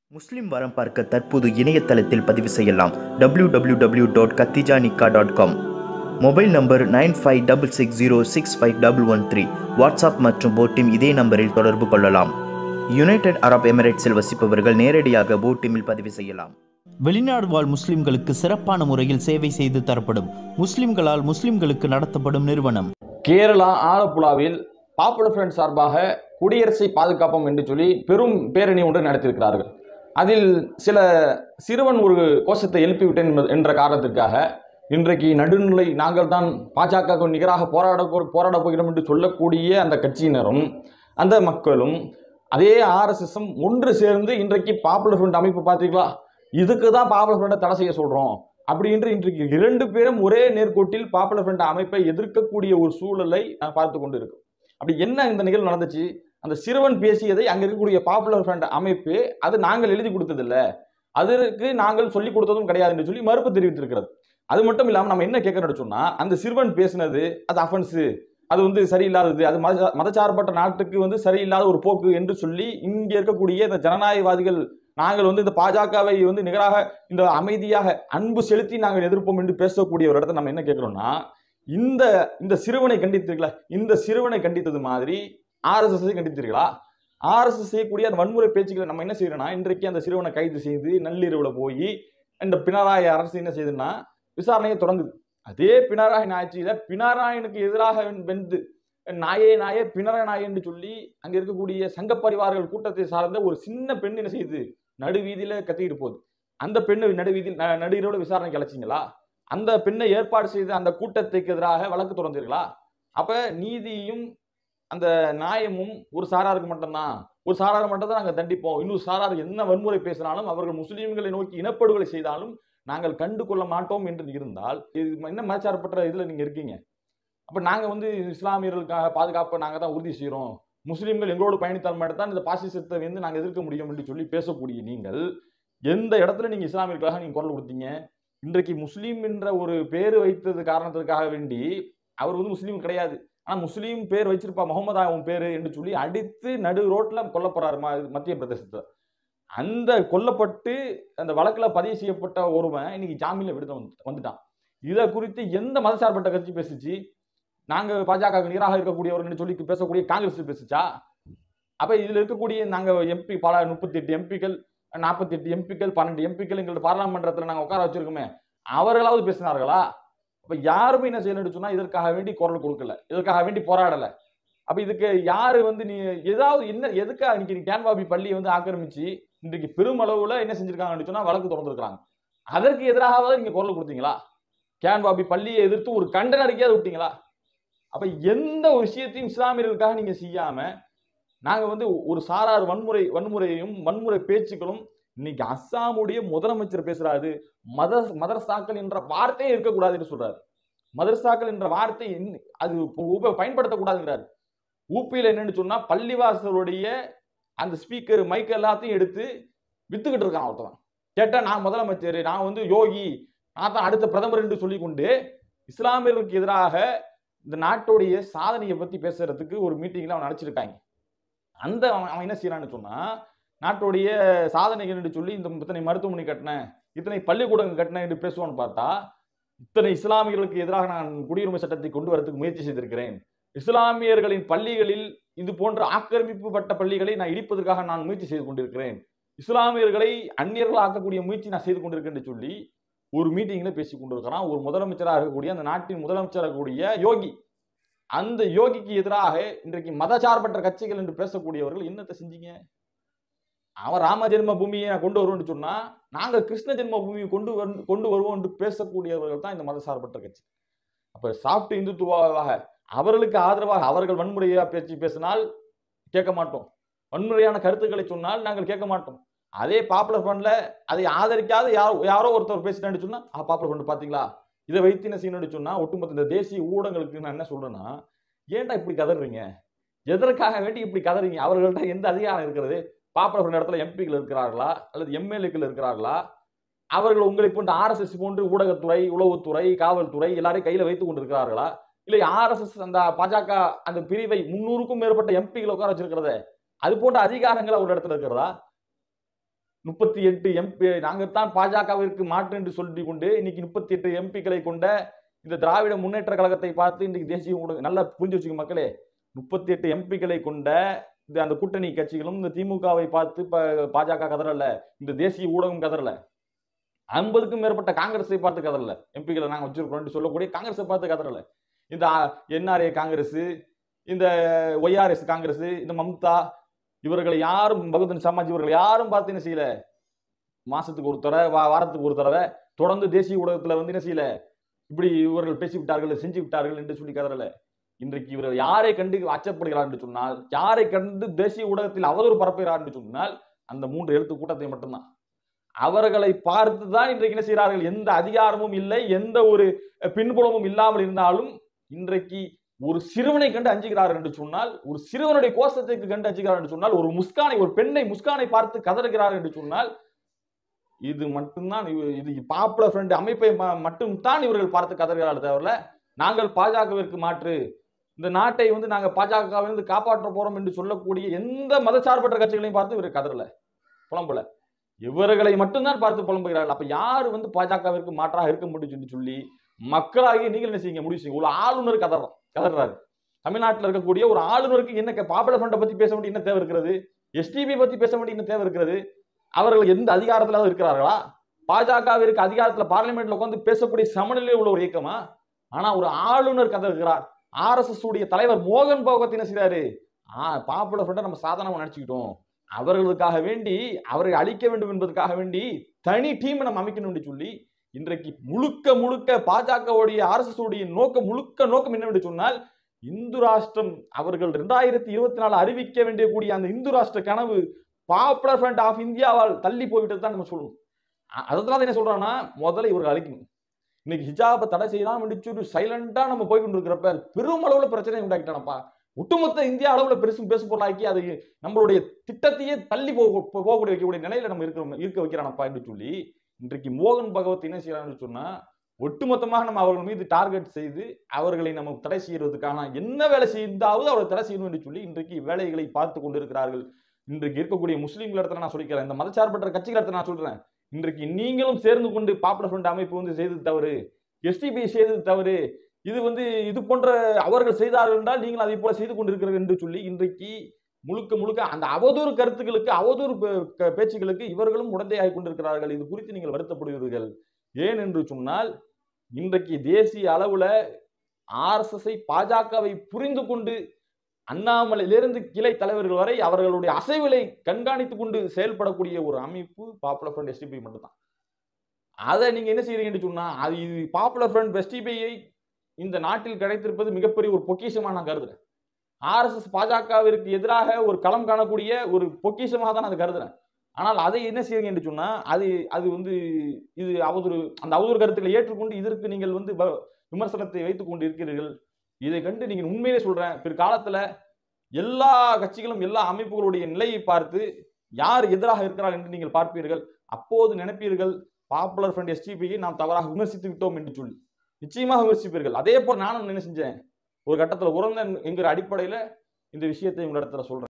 முஸ்லிம் வரம் பார்க்க தற்போது இணையதளத்தில் பதிவு செய்யலாம் W W W dot Khadija Nikah dot com mobile number nine five double six zero six five double one three WhatsApp மற்றும் போட்டிம் இதே நம்பரில் தொடர்பு கொள்ளலாம் யுனைடெட் அரப் எமிரேட்ஸில் வசிப்பவர்கள் நேரடியாக போட்டிமில் பதிவு செய்யலாம் வெளிநாடு வாழ் முஸ்லிம்களுக்கு சிறப்பான முறையில் சேவை செய்து தரப்படும் முஸ்லிம்களால் முஸ்லிம்களுக்கு நடத்தப்படும் நிறுவனம் கேரளா ஆலப்புழாவில் பாப்புலர் ஃப்ரண்ட் சார்பாக குடியரசை பாதுகாப்போம் என்று சொல்லி பெரும் பேரணி ஒன்று நடத்தியிருக்கிறார்கள் அதில் சில சிறுவன் ஒரு கோஷத்தை எழுப்பிவிட்டேன் என்பது- என்ற காரணத்திற்காக இன்றைக்கு நடுநிலை நாங்கள் தான் பாஜக நிகராக போராட போ- போராடப் போகிறோம் என்று சொல்லக்கூடிய அந்த கட்சியினரும் அந்த மக்களும் அதே ஆர்எஸ்எஸும் ஒன்று சேர்ந்து இன்றைக்கு பாப்புலர் ஃப்ரண்ட் அமைப்பு பார்த்தீங்களா இதுக்கு தான் பாப்புலர் ஃப்ரண்டை தடை செய்ய சொல்கிறோம் அப்படி என்று இன்றைக்கு இரண்டு பேரும் ஒரே நேர்கோட்டில் பாப்புலர் ஃப்ரண்ட் அமைப்பை எதிர்க்கக்கூடிய ஒரு சூழலை நான் பார்த்து கொண்டு இருக்கோம் அப்படி என்ன இந்த நிகழ்வு நடந்துச்சு அந்த சிறுவன் பேசியதை அங்க இருக்கக்கூடிய பாப்புலர் ஃப்ரண்ட் அமைப்பு அது நாங்கள் எழுதி கொடுத்ததில்ல அதற்கு நாங்கள் சொல்லிக் கொடுத்ததும் கிடையாது என்று சொல்லி மறுப்பு தெரிவித்திருக்கிறது அது மட்டும் இல்லாமல் நம்ம என்ன கேட்கறோம்னு சொன்னா அந்த சிறுவன் பேசினது அது அஃபென்ஸு அது வந்து சரியில்லாதது அது மத மதச்சார்பற்ற நாட்டுக்கு வந்து சரியில்லாத ஒரு போக்கு என்று சொல்லி இங்க இருக்கக்கூடிய இந்த ஜனநாயகவாதிகள் நாங்கள் வந்து இந்த பாஜகவை வந்து நிகராக இந்த அமைதியாக அன்பு செலுத்தி நாங்கள் எதிர்ப்போம் என்று பேசக்கூடிய ஒரு இடத்த நம்ம என்ன கேட்கிறோம்னா இந்த இந்த சிறுவனை கண்டித்தீர்களா இந்த சிறுவனை கண்டித்தது மாதிரி ஆர்எஸ்எஸ் கண்டித்தீர்களா ஆர்எஸ்எஸ் செய்யக்கூடிய அந்த வன்முறை பேச்சுக்களை நம்ம என்ன செய்யறோம்னா இன்றைக்கு அந்த சிறுவனை கைது செய்து நள்ளிரவில் போய் இந்த பினராயி அரசு என்ன செய்யுதுன்னா விசாரணையை தொடங்குது அதே பினராயி ஆட்சியில பினராயனுக்கு எதிராக வென்று நாயே நாயே பினராயி நாய் என்று சொல்லி அங்க இருக்கக்கூடிய சங்க பரிவார்கள் கூட்டத்தை சார்ந்த ஒரு சின்ன பெண் என்ன செய்யுது நடுவீதியில கத்திக்கிட்டு போகுது அந்த பெண்ணு நடுவீதியில் ந- நடுஇரவுல விசாரணைக்கு அழைச்சிங்களா அந்த பெண்ணை ஏற்பாடு செய்த அந்த கூட்டத்துக்கு எதிராக வழக்கு தொடர்ந்தீர்களா அப்ப நீதியும் அந்த நியாயமும் ஒரு சாராருக்கு மட்டும்தான் ஒரு சாரார் மட்டும் தான் நாங்கள் தண்டிப்போம் இன்னொரு சாரார் என்ன வன்முறை பேசினாலும் அவர்கள் முஸ்லீம்களை நோக்கி இனப்படுகொலை செய்தாலும் நாங்கள் கண்டு கொள்ள மாட்டோம் என்று இருந்தால் இது என்ன மதச்சார்பற்ற இதுல நீங்க இருக்கீங்க அப்ப நாங்க வந்து இஸ்லாமியர்களுக்காக பாதுகாப்பை நாங்க தான் உறுதி செய்றோம் முஸ்லீம்கள் எங்களோடு பயணித்தால் மட்டும் தான் இந்த பாசிசத்தை வந்து நாங்க எதிர்க்க முடியும் என்று சொல்லி பேசக்கூடிய நீங்கள் எந்த இடத்துல நீங்க இஸ்லாமியர்களுக்காக நீங்க குரல் கொடுத்தீங்க இன்றைக்கு முஸ்லீம் என்ற ஒரு பேரு வைத்தது காரணத்திற்காக வேண்டி அவர் வந்து முஸ்லீம் கிடையாது ஆனா முஸ்லீம் பேர் வச்சிருப்பா முகமது ஆகும் பேரு என்று சொல்லி அடித்து நடு ரோட்ல கொல்ல போறாரு ம- மத்திய பிரதேசத்துல அந்த கொல்லப்பட்டு அந்த வழக்குல பதிவு செய்யப்பட்ட ஒருவன் இன்னைக்கு ஜாமீன்ல விடுதலை வந்து- வந்துட்டான் இதை குறித்து எந்த மதசார்பற்ற கட்சி பேசுச்சு நாங்க பாஜக நிகராக இருக்கக்கூடியவர்கள் சொல்லி பேசக்கூடிய காங்கிரஸ் பேசுச்சா அப்ப இதுல இருக்கக்கூடிய நாங்க எம்பி பல முப்பத்தி எட்டு எம்பிக்கள் நாற்பத்தி எட்டு எம்பிக்கள் பன்னெண்டு எம்பிக்கள் எங்களோட பாராளுமன்றத்துல நாங்க உட்கார வச்சிருக்கோமே அவர்களாவது பேசினார்களா அப்ப யாருமே என்ன செய்யணும்னு சொன்னா இதற்காக வேண்டி குரல் கொடுக்கல இதற்காக வேண்டி போராடல அப்ப இதுக்கு யாரு வந்து நீ ஏதாவது என்ன எதுக்காக இன்னைக்கு நீ கேன்வாபி பள்ளியை வந்து ஆக்கிரமிச்சு இன்றைக்கு பெருமளவுல என்ன செஞ்சிருக்காங்கன்னு சொன்னா வழக்கு திறந்திருக்காங்க அதற்கு எதிராகவாவது நீங்க குரல் கொடுத்தீங்களா கேன்வாபி பள்ளியை எதிர்த்து ஒரு கண்டன அறிக்கையாவது விட்டீங்களா அப்ப எந்த ஒரு விஷயத்தையும் இஸ்லாமியர்களுக்காக நீங்க செய்யாம நாங்க வந்து ஒரு சாரார் வன்முறை வன்முறையும் வன்முறை பேச்சுக்களும் இன்னைக்கு அஸ்ஸாமுடைய முதலமைச்சர் பேசுறாரு மத மதரசாக்கள் என்ற வார்த்தையே இருக்கக்கூடாது என்று சொல்றாரு மதரசாக்கள் என்ற வார்த்தை என்ன- அது உப- பயன்படுத்தக்கூடாதுங்கிறாரு ஊப்பியில் என்னன்னு சொன்னா பள்ளிவாசலுடைய அந்த ஸ்பீக்கர் மைக் எல்லாத்தையும் எடுத்து வித்துக்கிட்டு இருக்கான் ஒருத்தன் கேட்டா நான் முதலமைச்சர் நான் வந்து யோகி நான் தான் அடுத்த பிரதமர் என்று சொல்லி கொண்டு இஸ்லாமியர்களுக்கு எதிராக இந்த நாட்டுடைய சாதனையை பத்தி பேசுறதுக்கு ஒரு மீட்டிங்ல அவன் அழைச்சிருக்காங்க அந்த அவன் அவன் என்ன செய்யறான்னு சொன்னா நாட்டுடைய சாதனைகள் என்று சொல்லி இந்த இத்தனை மருத்துவமனை கட்டினேன் இத்தனை பள்ளிக்கூடங்கள் கட்டினேன் என்று பேசுவான்னு பார்த்தா இத்தனை இஸ்லாமியர்களுக்கு எதிராக நான் குடியுரிமை சட்டத்தை கொண்டு வரதுக்கு முயற்சி செய்திருக்கிறேன் இஸ்லாமியர்களின் பள்ளிகளில் இது போன்ற ஆக்கிரமிப்பு பட்ட பள்ளிகளை நான் இடிப்பதற்காக நான் முயற்சி செய்து கொண்டிருக்கிறேன் இஸ்லாமியர்களை அந்நியர்கள் ஆக்கக்கூடிய முயற்சி நான் செய்து கொண்டிருக்கேன் என்று சொல்லி ஒரு மீட்டிங்ல பேசி கொண்டிருக்கிறான் ஒரு முதலமைச்சராக இருக்கக்கூடிய அந்த நாட்டின் முதலமைச்சராக இருக்கக்கூடிய யோகி அந்த யோகிக்கு எதிராக இன்றைக்கு மதசார்பற்ற கட்சிகள் என்று பேசக்கூடியவர்கள் என்னத்தை செஞ்சீங்க அவன் ராம ஜென்ம பூமியை நான் கொண்டு வருவோம்னு சொன்னா நாங்க கிருஷ்ண ஜென்ம பூமியை கொண்டு வரு- கொண்டு வருவோம் என்று பேசக்கூடியவர்கள் தான் இந்த மதசார்பற்ற கட்சி அப்ப சாப்பிட்டு இந்துத்துவாக அவர்களுக்கு ஆதரவாக அவர்கள் வன்முறையா பேச்சு பேசினால் கேட்க மாட்டோம் வன்முறையான கருத்துக்களை சொன்னால் நாங்கள் கேட்க மாட்டோம் அதே பாப்புலர் ஃபண்ட்ல அதை ஆதரிக்காத யாரோ யாரோ ஒருத்தர் பேசிட்டான்னு சொன்னா ஆ பாப்புலர் ஃபண்ட் பாத்தீங்களா இதை வைத்து என்ன செய்யணும்னு சொன்னா ஒட்டுமொத்த இந்த தேசிய ஊடகங்களுக்கு நான் என்ன சொல்றேன்னா ஏன்டா இப்படி கதறீங்க எதற்காக வேண்டி இப்படி கதறீங்க அவர்கள்ட்ட எந்த அதிகாரம் இருக்கிறது பாப்புலர் ஃபண்ட் இடத்துல எம்பிக்கள் இருக்கிறார்களா அல்லது எம்எல்ஏக்கள் இருக்கிறார்களா அவர்கள் உங்களை போன்ற ஆர்எஸ்எஸ் போன்று ஊடகத்துறை உளவுத்துறை காவல்துறை எல்லாரையும் கையில வைத்துக் கொண்டிருக்கிறார்களா இல்லை ஆர்எஸ்எஸ் அந்த பாஜக அந்த பிரிவை முன்னூறுக்கும் மேற்பட்ட எம்பிகளை உட்கார வச்சிருக்கிறதே அது போன்ற அதிகாரங்கள் ஒரு இடத்துல இருக்கிறதா முப்பத்தி எட்டு எம்பி நாங்கத்தான் பாஜகவிற்கு மாற்று என்று சொல்லி கொண்டு இன்னைக்கு முப்பத்தி எட்டு எம்பிக்களை கொண்ட இந்த திராவிட முன்னேற்ற கழகத்தை பார்த்து இன்னைக்கு தேசிய ஊடகம் நல்லா புரிஞ்சு வச்சுக்க மக்களே முப்பத்தி எட்டு எம்பிக்களை கொண்ட இந்த அந்த கூட்டணி கட்சிகளும் இந்த திமுகவை பார்த்து ப- பாஜக கதறல இந்த தேசிய ஊடகம் கதறல ஐம்பதுக்கும் மேற்பட்ட காங்கிரஸை பார்த்து கதறல எம்பிக்களை நாங்க வச்சிருக்கோம் சொல்லக்கூடிய காங்கிரஸை பார்த்து கதறல இந்த என்ஆர்ஏ காங்கிரஸ் இந்த ஒய்ஆர்எஸ் காங்கிரஸ் இந்த மம்தா இவர்களை யாரும் பகுஜன் சமாஜ் இவர்கள் யாரும் பார்த்து என்ன செய்யல மாசத்துக்கு ஒரு தடவை வா- வாரத்துக்கு ஒரு தடவை தொடர்ந்து தேசிய ஊடகத்துல வந்து என்ன செய்யல இப்படி இவர்கள் பேசி விட்டார்கள் செஞ்சு விட்டார்கள் என்று சொல்லி கதறல இன்றைக்கு இவர்கள் யாரை கண்டு அச்சப்படுகிறார் என்று சொன்னால் யாரை கண்டு தேசிய ஊடகத்தில் அவதூறு பரப்புகிறார் என்று சொன்னால் அந்த மூன்று எழுத்து கூட்டத்தை மட்டும்தான் அவர்களை பார்த்து தான் இன்றைக்கு என்ன செய்கிறார்கள் எந்த அதிகாரமும் இல்லை எந்த ஒரு அஹ், பின்புலமும் இல்லாமல் இருந்தாலும் இன்றைக்கு ஒரு சிறுவனை கண்டு அஞ்சுகிறார் என்று சொன்னால் ஒரு சிறுவனுடைய கோஷத்தை கண்டு அஞ்சுகிறார் என்று சொன்னால் ஒரு முஸ்கானை ஒரு பெண்ணை முஸ்கானை பார்த்து கதறுகிறார் என்று சொன்னால் இது மட்டும்தான் இவ- இது பாப்புலர் ஃப்ரண்ட் அமைப்பை ம- மட்டும்தான் இவர்கள் பார்த்து கதறுகிறார்கள் தவிர நாங்கள் பாஜகவிற்கு மாற்று இந்த நாட்டை வந்து நாங்க பாஜகவிலிருந்து காப்பாற்ற போறோம் என்று சொல்லக்கூடிய எந்த மதசார்பற்ற கட்சிகளையும் பார்த்து இவர் கதறல புலம்பல இவர்களை மட்டும்தான் பார்த்து புலம்புகிறார்கள் அப்ப யார் வந்து பாஜகவிற்கு மாற்றாக இருக்க முடியும் என்று சொல்லி மக்களாகிய நீங்கள் என்ன செய்யுங்க முடிவு செய்யுங்க ஒரு ஆளுநர் கதறான் கதறாரு தமிழ்நாட்டில் இருக்கக்கூடிய ஒரு ஆளுநருக்கு என்ன பாப்புலர் ஃப்ரண்டை பத்தி பேச வேண்டிய என்ன தேவை இருக்கிறது எஸ்டிபி பத்தி பேச வேண்டிய என்ன தேவை இருக்கிறது அவர்கள் எந்த அதிகாரத்தில் இருக்கிறார்களா பாஜகவிற்கு அதிகாரத்தில் பார்லிமெண்ட்ல உட்கார்ந்து பேசக்கூடிய சமநிலை உள்ள ஒரு இயக்கமா ஆனா ஒரு ஆளுநர் கதறுகிறார் ஆர்எஸ்எஸ் உடைய தலைவர் மோகன் பகவத் என்ன செய்றாரு ஆ பாப்புலர் ஃப்ரண்டை நம்ம சாதாரணமா நினைச்சுக்கிட்டோம் அவர்களுக்காக வேண்டி அவரை அழிக்க வேண்டும் என்பதற்காக வேண்டி தனி டீம் நம்ம அமைக்கணும் என்று சொல்லி இன்றைக்கு முழுக்க முழுக்க பாஜகவுடைய ஆர்எஸ்எஸ் உடைய நோக்கம் முழுக்க நோக்கம் என்னவென்று சொன்னால் இந்து ராஷ்டிரம் அவர்கள் ரெண்டாயிரத்தி இருபத்தி நாலு அறிவிக்க வேண்டிய கூடிய அந்த இந்து ராஷ்டிர கனவு பாப்புலர் ஃப்ரண்ட் ஆஃப் இந்தியாவால் தள்ளி போய்விட்டது தான் நம்ம சொல்லணும் அ- அதனால என்ன சொல்றான்னா முதல்ல இவர்கள் அழிக்கணும் இன்னைக்கு ஹிஜாபை தடை செய்யலாம் சொல்லி சைலண்டா நம்ம போய் கொண்டிருக்கிறப்ப பெரும் அளவுல பிரச்சனை உண்டாக்கிட்டானப்பா ஒட்டுமொத்த இந்தியா அளவுல பெருசு பேசு பொருளாக்கி அதை நம்மளுடைய திட்டத்தையே தள்ளி போக போகக்கூடிய வைக்கக்கூடிய நிலையில நம்ம இருக்கிறோம் இருக்க வைக்கிறானப்பா என்று சொல்லி இன்றைக்கு மோகன் பகவத் என்ன செய்யறான்னு சொன்னா ஒட்டுமொத்தமாக நம்ம அவர்கள் மீது டார்கெட் செய்து அவர்களை நம்ம தடை செய்யறதுக்கான என்ன வேலை செய்தாவது அவரை தடை செய்யணும் என்று சொல்லி இன்றைக்கு வேலைகளை பார்த்து கொண்டிருக்கிறார்கள் இன்றைக்கு இருக்கக்கூடிய முஸ்லீம்கள் இடத்துல நான் சொல்லிக்கிறேன் இந்த மதச்சார்பற்ற கட்சிகள் இடத்துல நான் சொல்றேன் இன்றைக்கு நீங்களும் சேர்ந்து கொண்டு பாப்புலர் ஃப்ரண்ட் அமைப்பு வந்து செய்தது தவறு எஸ்டிபி செய்தது தவறு இது வந்து இது போன்ற அவர்கள் செய்தார்கள் என்றால் நீங்கள் அதை போல செய்து கொண்டிருக்கிறீர்கள் என்று சொல்லி இன்றைக்கு முழுக்க முழுக்க அந்த அவதூறு கருத்துக்களுக்கு அவதூறு பே- க- பேச்சுக்களுக்கு இவர்களும் உடந்தையாகி கொண்டிருக்கிறார்கள் இது குறித்து நீங்கள் வருத்தப்படுவீர்கள் ஏன் என்று சொன்னால் இன்றைக்கு தேசிய அளவுல ஆர்எஸ்எஸ்ஐ பாஜகவை புரிந்து கொண்டு அண்ணாமலையிலிருந்து கிளை தலைவர்கள் வரை அவர்களுடைய அசைவுகளை கண்காணித்துக் கொண்டு செயல்படக்கூடிய ஒரு அமைப்பு பாப்புலர் ஃப்ரண்ட் எஸ்டிபி மட்டும்தான் அதை நீங்க என்ன செய்றீங்கன்னு சொன்னா அது இது பாப்புலர் ஃப்ரண்ட் எஸ்டிபியை இந்த நாட்டில் கிடைத்திருப்பது மிகப்பெரிய ஒரு பொக்கிஷமா நான் கருதுறேன் ஆர்எஸ்எஸ் பாஜகவிற்கு எதிராக ஒரு களம் காணக்கூடிய ஒரு பொக்கிஷமாக தான் அதை கருதுறேன் ஆனால் அதை என்ன செய்யுங்க என்று சொன்னா அது அது வந்து இது அவதூறு அந்த அவதூறு கருத்துக்களை ஏற்றுக்கொண்டு இதற்கு நீங்கள் வந்து வ- விமர்சனத்தை வைத்துக் கொண்டு இருக்கிறீர்கள் இதை கண்டு நீங்கள் உண்மையிலே சொல்றேன் பிற்காலத்துல எல்லா கட்சிகளும் எல்லா அமைப்புகளுடைய நிலையை பார்த்து யார் எதிராக இருக்கிறார் என்று நீங்கள் பார்ப்பீர்கள் அப்போது நினைப்பீர்கள் பாப்புலர் ஃப்ரண்ட் எஸ்டிபியை நாம் தவறாக விமர்சித்து விட்டோம் என்று சொல்லி நிச்சயமாக விமர்சிப்பீர்கள் அதே போல் நானும் என்ன செஞ்சேன் ஒரு கட்டத்தில் உறந்த என்கிற அடிப்படையில் இந்த விஷயத்தை உங்களிடத்துல சொல்றேன்